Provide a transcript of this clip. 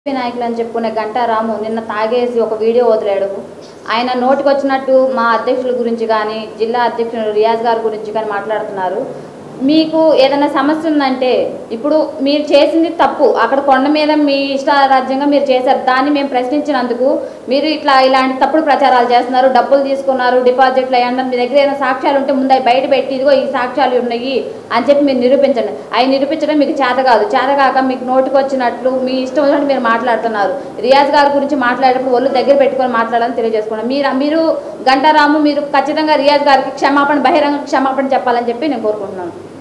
TDP నాయకులు అని చెప్పుకునే గంటారాము నిన్న తాగేసి ఒక వీడియో వదిలాడు ఆయన నోటికి వచ్చినట్టు మా అధ్యక్షుల గురించి కానీ జిల్లా అధ్యక్షుడు రియాజ్ గారి గురించి కానీ మాట్లాడుతున్నారు మీకు ఏదైనా సమస్య ఉందంటే ఇప్పుడు మీరు చేసింది తప్పు అక్కడ కొండ మీద మీ ఇష్టారాజ్యంగా మీరు చేశారు దాన్ని మేము ప్రశ్నించినందుకు మీరు ఇట్లా ఇలాంటి తప్పుడు ప్రచారాలు చేస్తున్నారు డబ్బులు తీసుకున్నారు డిపాజిట్లు అయ్యారు మీ దగ్గర ఏదైనా సాక్ష్యాలు ఉంటే ముందు అవి బయట పెట్టి ఇదిగో ఈ సాక్ష్యాలు ఉన్నాయి అని చెప్పి మీరు నిరూపించండి అవి నిరూపించడం మీకు చేత కాదు చేత కాక మీకు నోటికి వచ్చినట్లు మీ ఇష్టం వచ్చినట్టు మీరు మాట్లాడుతున్నారు రియాజ్ గారి గురించి మాట్లాడేటప్పుడు ఒళ్ళు దగ్గర పెట్టుకొని మాట్లాడాలని తెలియజేసుకున్నాం మీరు మీరు గంటారాము మీరు ఖచ్చితంగా రియాజ్ గారికి క్షమాపణ బహిరంగ క్షమాపణ చెప్పాలని చెప్పి నేను కోరుకుంటున్నాను